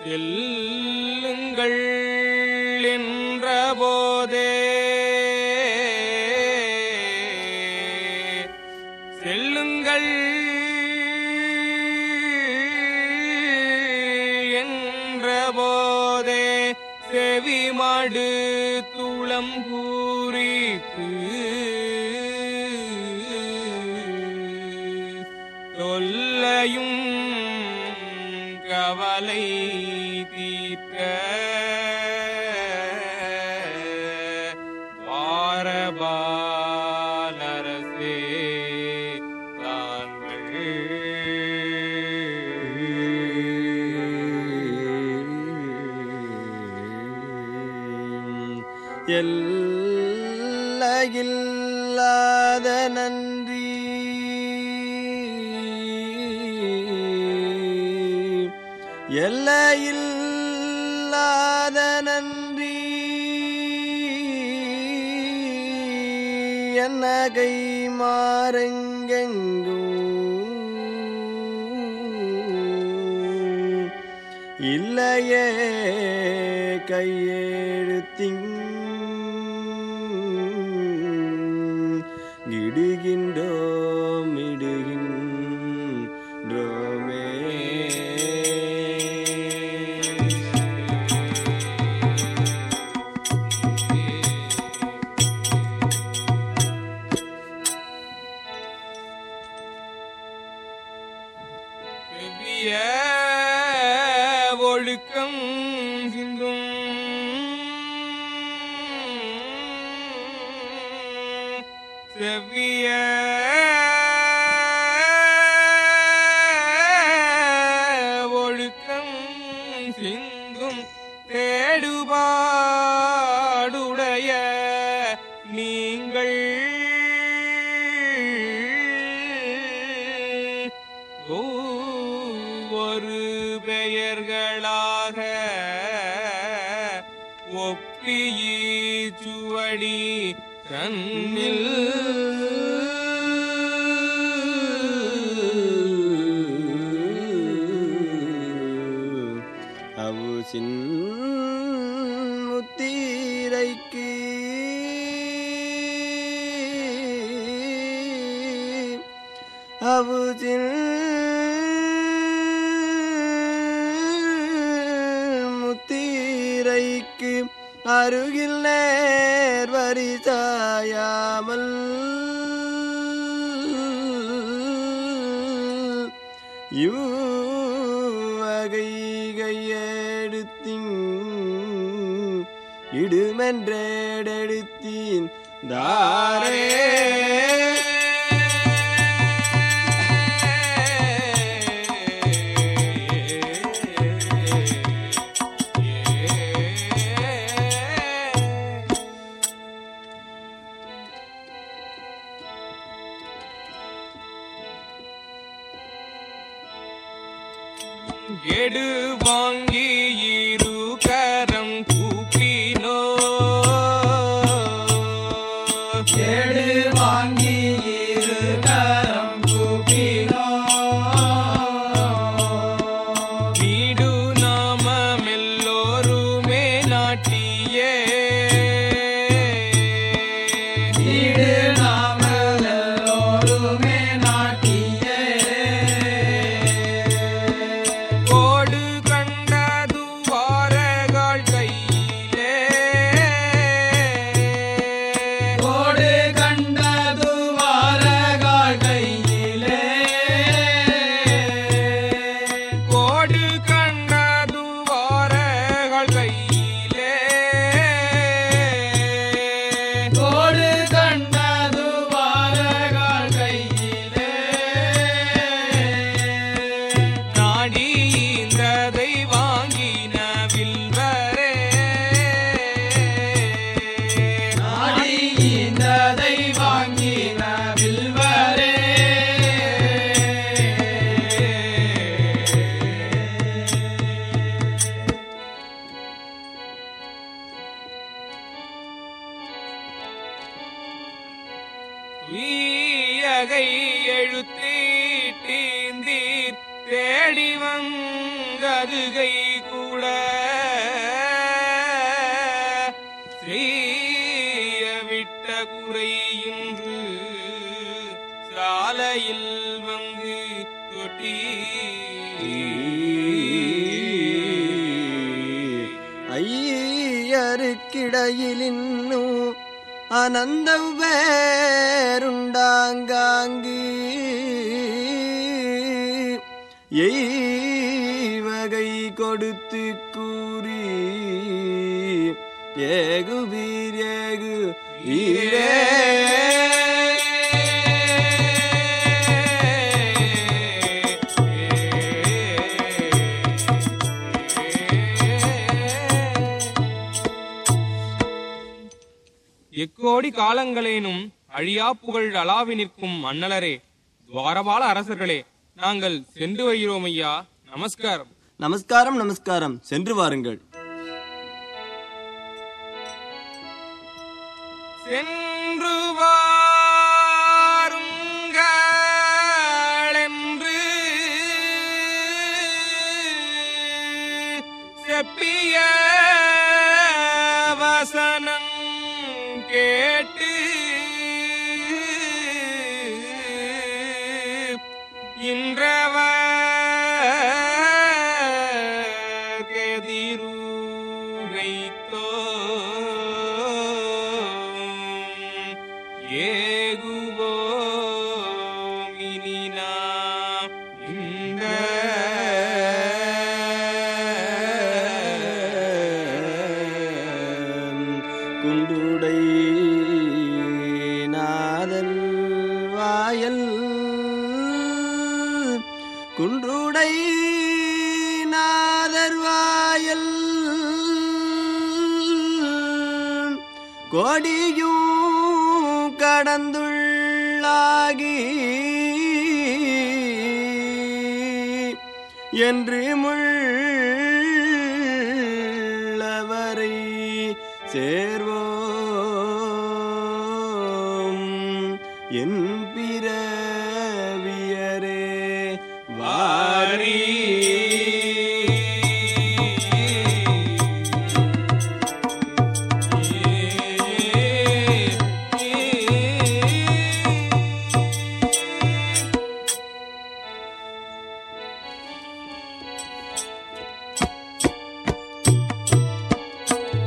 செல்லுங்கள் என்ற போதே செல்லுங்கள் என்ற போதே செவிமடு துளம் கூறிக்கு தொல்லையும் கவலை தீர்க்க பாரபாலரசே எல்லையில்லாத நன்றி எல்லையில்லாத நன்றி என்ன கை மாறெங்கெங்கும் இல்லையே கையெழுத்திங் இடுகின்றோம் இடுகின்றோமே செவ்விய ஒழுக்கம் சிந்தும் செவ்விய ஒழுக்கம் சிந்தும் தேடுபாடுடைய நீங்கள் ஒவ்வொரு பெயர்களாக ஒப்பியீச்சுவடி தன்னில் அவுசின் முத்தீரைக்கு அவுசின் முத்தீரைக்கு அருகில் நேர் வரிசாயாமல் யுவகை கையெடுத்தின் இடுமென்றெடுத்தீன் தாரே எடு வாங்கி இரு கரம் கூப்பினோ ஏடு வாங்கி இரு கரம் கூப்பினோ வீடு நாமம் எல்லோருமே நாட்டியே வீடு நாமல் எல்லோருமே நாட்டியே கோடு கண்டது வாரகால் கையிலே கோடு கண்டது வாரகால் கையிலே கோடு கண்டது வாரகால் கையிலே கோடு கண்டது வாரகால் கையிலே நாடி இந்ததை வாங்கின வில்வரே நாடி இந்ததை வாங்கின வில்வரே வீயகை எழுத்தீட்டீந்தீர் தேடி வந்ததுகை கூட கூட செய்ய விட்ட குறை இன்று சாலையில் வந்து தொட்டி ஐயருக்கிடையில் இன்னும் அனந்த வேருண்டாங்காங்கு எய்வகை கொடுத்து கூறி ஏகுவீர் ஏகு ஈரே எக்கோடி காலங்களேனும் அழியா புகழ் அளாவி நிற்கும் மன்னலரே துவாரபால அரசர்களே நாங்கள் சென்று வருகிறோம் ஐயா நமஸ்காரம் நமஸ்காரம் நமஸ்காரம் சென்று வாருங்கள் சென்று வாருங்கள் என்று செப்பிய வசனம் கேட்டு இன்றவர் கெதிரூரைத்தோ ஏகுவோம் இனி நாம் இந்த குண்டுடை நாதன் வாயல் குன்றுடை நாதர் வாயல் கொடியும் கடந்துள்ளாகி என்று முள்ளவரை சேர்வோம் என் பிறவியரே வாரி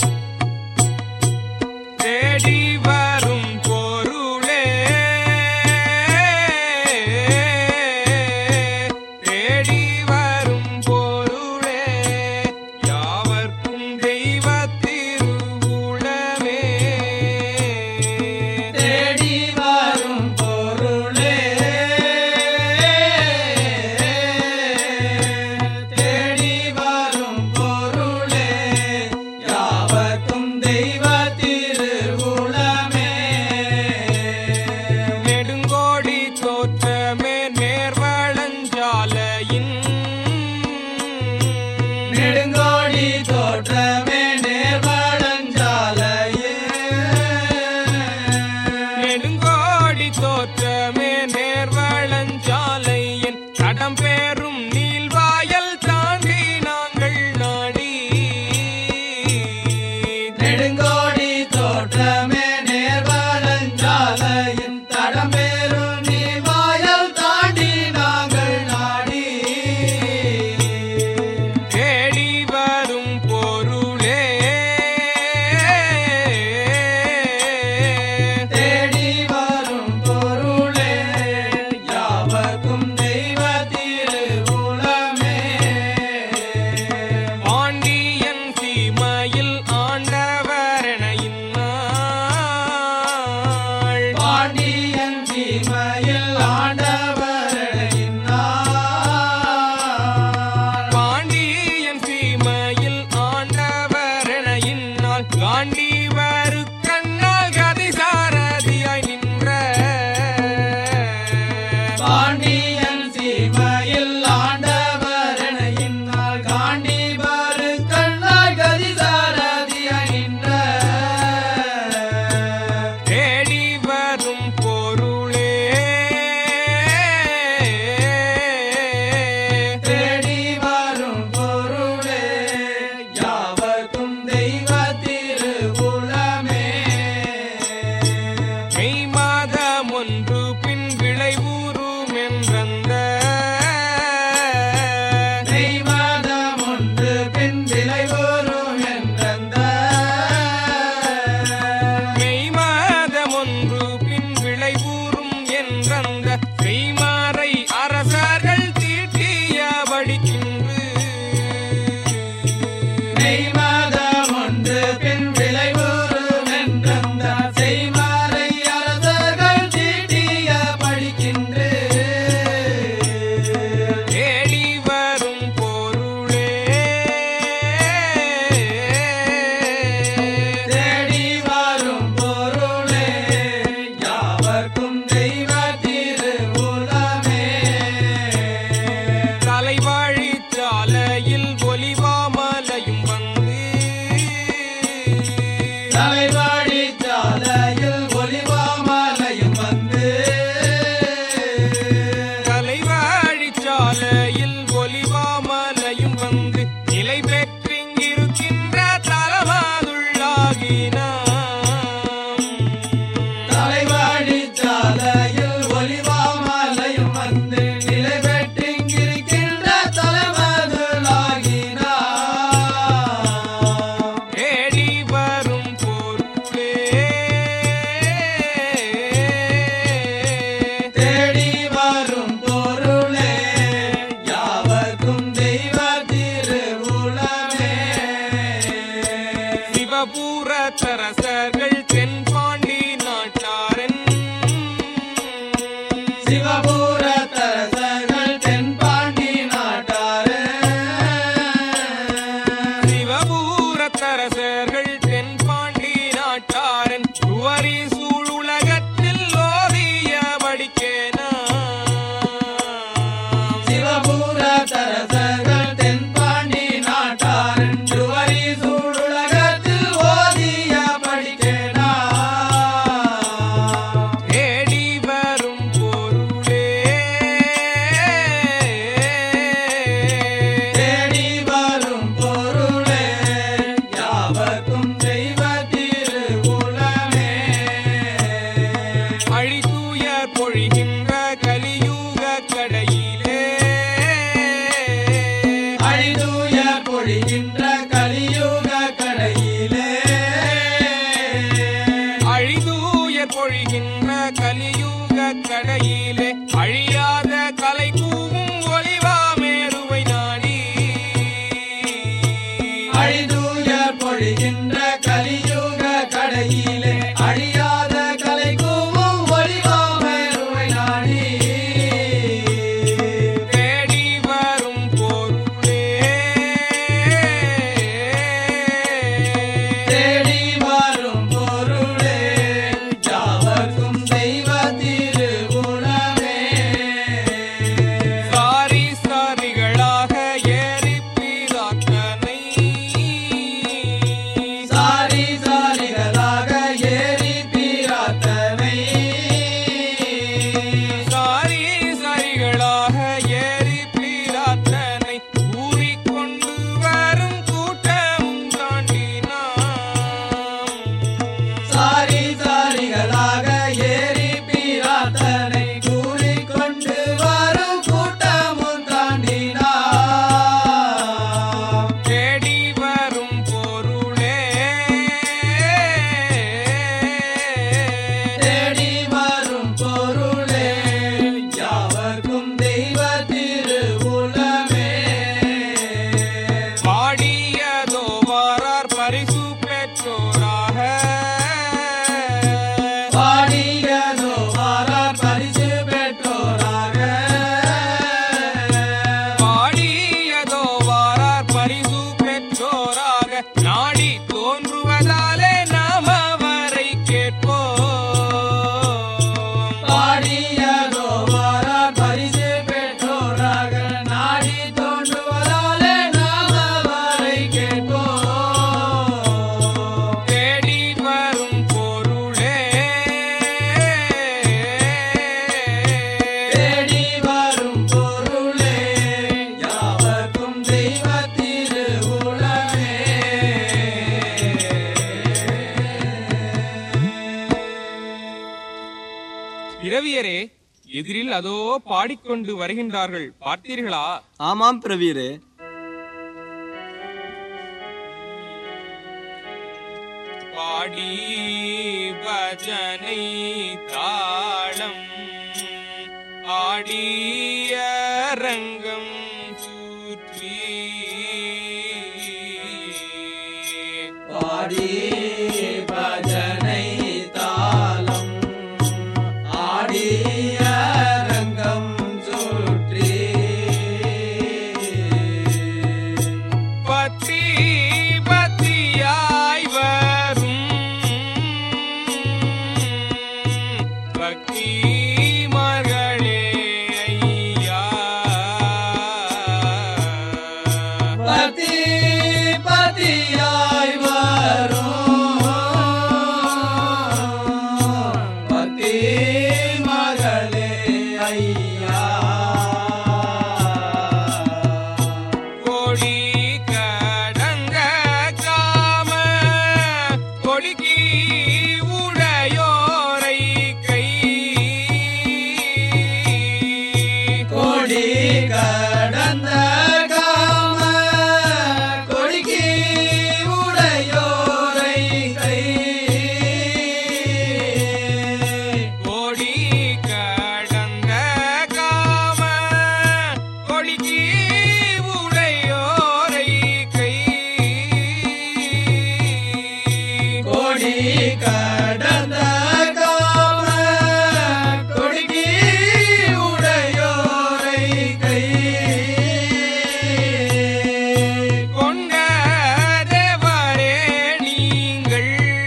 தேடி வரும் பொருளே எதிரில் அதோ பாடிக்கொண்டு வருகின்றார்கள் பார்த்தீர்களா ஆமாம் பிரவீரே பாடி பஜனை தாளம் ஆடிய ரங்கம் சுற்றி பாடி பஜனை தாளம் ஆடிய ரங்கம் சுற்றி பத்தி பத்தியாய் வரும் பக்தி மகளே ஐயா பதி பதியாய் வரும் பதி மகளே ஐயா கொடி கடங்க காம கொடிக்கு உடையோரை கை கொடி கடந்த காம கொடிக்கு உடையோரை கை கொடி கடங்க காம கொடிக்கு உடையோரை கை கொடி கடந்த காம கொடிக்கு உடையோரை கை கொண்ட தேவரே நீங்கள்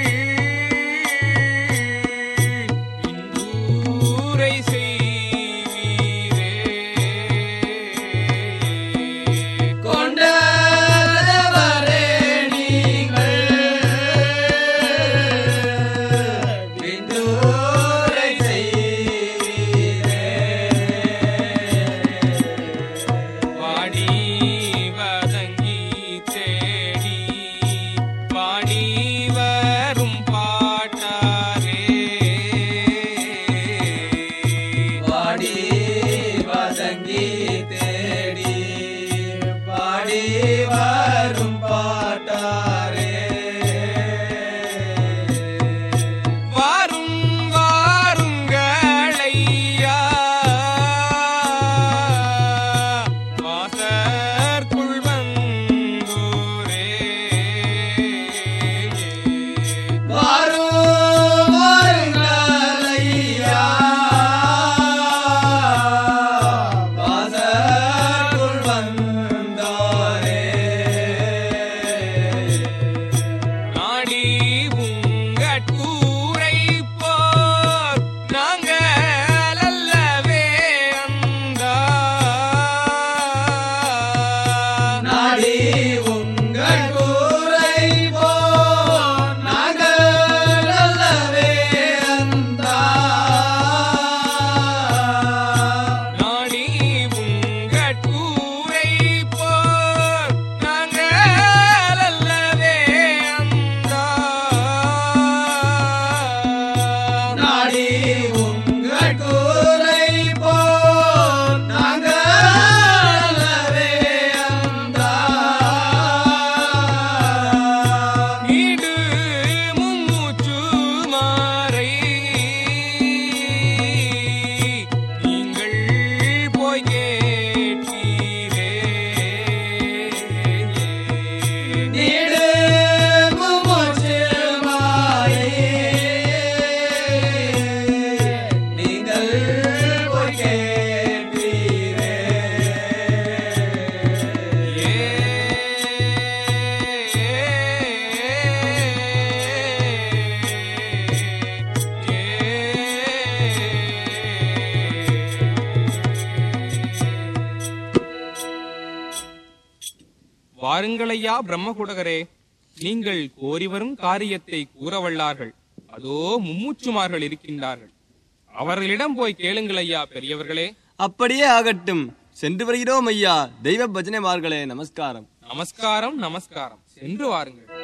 இந்தூரை செய்வீரே கொண்டவரே நீங்கள் விந்தூரை செய்வீரே பாடி வதங்கி தேடி பாடி வரும் பாட்டாரே பாடி வதங்கி தேடி பாடி வரும் பாட்டாரே வாரும் வாருங்களையா வாசற்குள் வந்தோரே வாரும் வாருங்களையா வாசற்குள் வந்தாரே நாடி உங்கட்கூரை போர் நாங்கள் அல்லவே அந்தா நாடி உங்கள் கூரை போ நாங்கள் அல்லவே அந்தா நாடி உங்கட்கூரை போர் நாங்கள் அல்லவே அந்தா நாடி உங்கள் கூரை போ நாங்கள் அல்லவே அந்தா நீடு மும்மூச்சு மாறை நீங்கள் போய் கேட்டீரே நீடு முமுச்சில் மாயை நீங்கள் போய் கேட்டீரே வாருங்களையா பிரம்மகுடகரே நீங்கள் கோரி வரும் காரியத்தை கூறவல்லார்கள் அதோ மும்மூச்சுமார்கள் இருக்கின்றார்கள் அவர்களிடம் போய் கேளுங்கள் ஐயா பெரியவர்களே அப்படியே ஆகட்டும் சென்று வருகிறோம் ஐயா தெய்வ பஜனைமார்களே நமஸ்காரம் நமஸ்காரம் நமஸ்காரம் சென்று வாருங்கள்